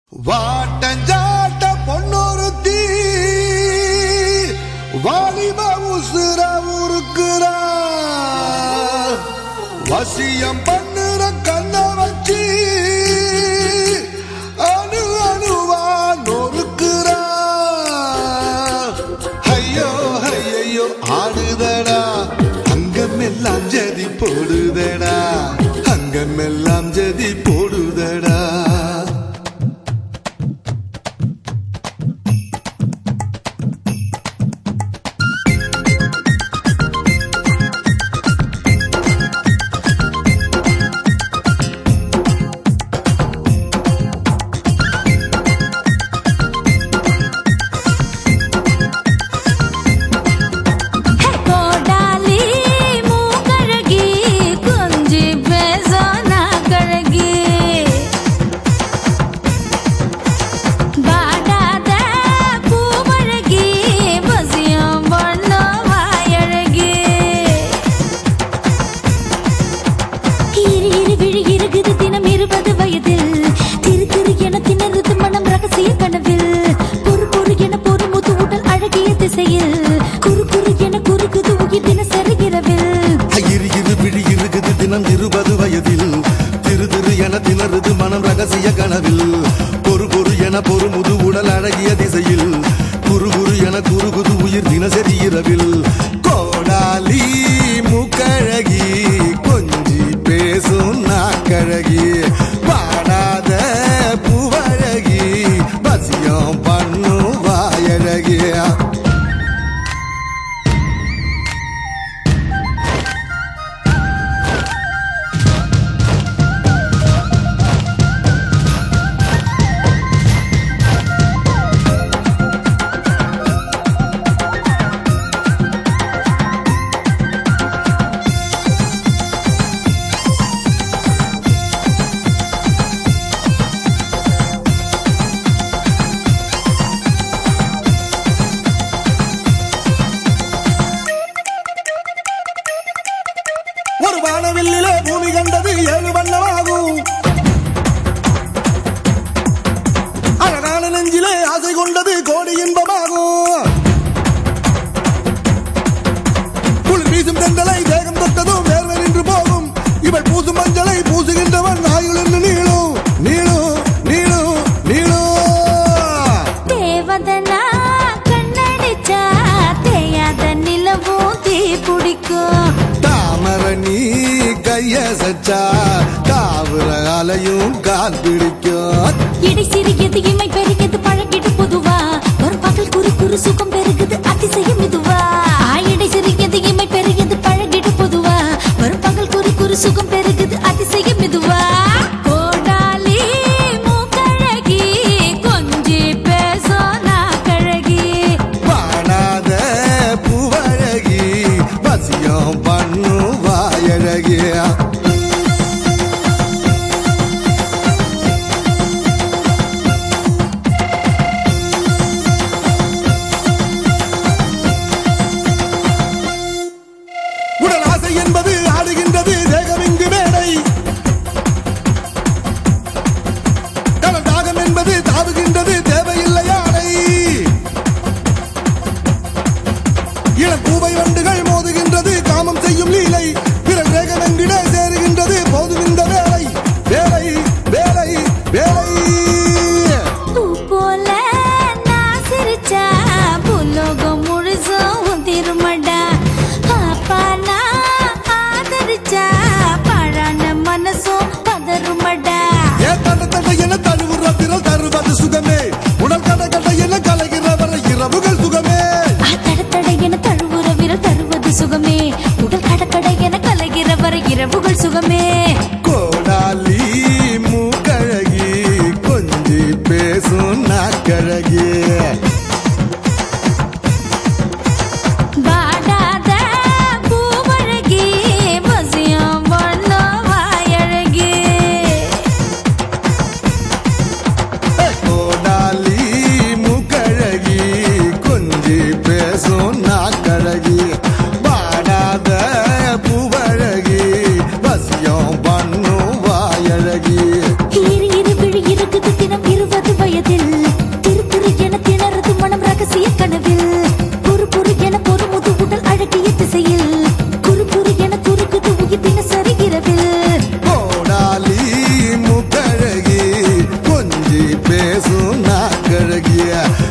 வாட்டஞ்சாட்ட பொன்னொருத்தி வாலிப உசுர உருக்குறா வசியம் பண்ணுற கண்ண வச்சு அணு அணுவா நொறுக்குறா ஐயோ ஐயோ ஆடுதடா அங்கமெல்லாம் ஜதி போடுதடா அங்கமெல்லாம் ஜதி போடுதடா கோடாலி மூக்கழகி கொஞ்சி பேசோனா கழகி வாடாத பூவழகி வசியம் பண்ணோ வாயழகி இரு இரு விழி இருக்குது தினம் இருபது வயதில் திரு திரு என திணறுது மனம் ரகசிய கனவில் பொறு பொறு என பொறு முது உடல் அழகிய திசையில் குறு குறு என குறுகுது உயிர் தினசரி இரவில் இரு இரு விழி இருக்குது தினம் இருபது வயதில் திரு திரு என திணறுது மனம் ரகசிய கனவில் பொறு பொறு என பொறு முது உடல் அழகிய திசையில் குறு குறு என குறுகுது உயிர் தினசரி இரவில் கோடாலி மூக்கழகி கொஞ்சி பேசும் நாக்கழகி பாடாத பூவழகி பசியம் பண்ணும் வாயழகியா ஒரு வானவில்லிலே பூமி கண்டது ஏழு வண்ணமாகும் அழகான நெஞ்சிலே ஆசை கொண்டது கோடி இன்பமாகும் குளிர் வீசும் தென்றலை தேகம் தொட்டதும் வேர்வை நின்று போகும் இவள் பூசும் மஞ்சளை பூசுகின்றவன் ஆயுள் என்று நீளும் நீளும் நீளும் நீளும் தேவதனா கண்ணடிச்சா தேயாத நிலவும் தீ பிடிக்கும் தாமரணி கைய சச்சா தாவர அலையும் கால் பிடிக்கும் இடை சிறியது இமை பெருகியது பழகிடு பொதுவா ஒரு பகல் குறு குறு சுகம் பெருகுது அதிசயம் இதுவா இடை சிறியது இமை பெருகியது பழகிடு பொதுவா ஒரு பகல் குறு குறு சுகம் பெருகுது அதிசயம் இதுவா கோடாலி மூக்கழகி கொஞ்சி பேசோனா கழகி பாடாத பூவழகி வசியம் பண்ணும் வாயழகியா உடல் ஆசை என்பது ஆடுகின்றது தேகம் இங்கு மேடை கடல் தாகம் என்பது தாவுகின்றது தேவையில்லை ஆடை இளம் பூவை வண்டுகள் மோதுகின்றது காமம் செய்யும் லீலை பிறல் வேகம் எங்கிட சேருகின்றது போதும் இந்த வேலை வேலை வேலை வேலை பூ போல நான் சிரிச்சா புலோகம் முழுசும் உதிருமடா பாப்பா நான் ஆதரிச்சா பழான மனசும் பதறுமடா ஏ தண்ட தண்ட என தழுவுற பிறல் தருவது சுகமே உடல் கட கட என கலைகிற வரை இரவுகள் சுகமே ஆ தட தட என தழுவுற விரல் தருவது சுகமே உடல் கடக்கட என கலகிற வரை இரவுகள் சுகமே கோடாலி மூக்கழகி கொஞ்சி பேசும் நாக்கழகி வாடாத பூவழகி வசியம் வண்ண வாயழகி கோடாலி மூக்கழகி கொஞ்சி பேசும் நாக்கழகி பாடாத பூவழகி வசியம் பண்ணும் வாயழகி இரு இரு விழி இருக்குது தினம் இருபது பேசும் நாக்கழகிய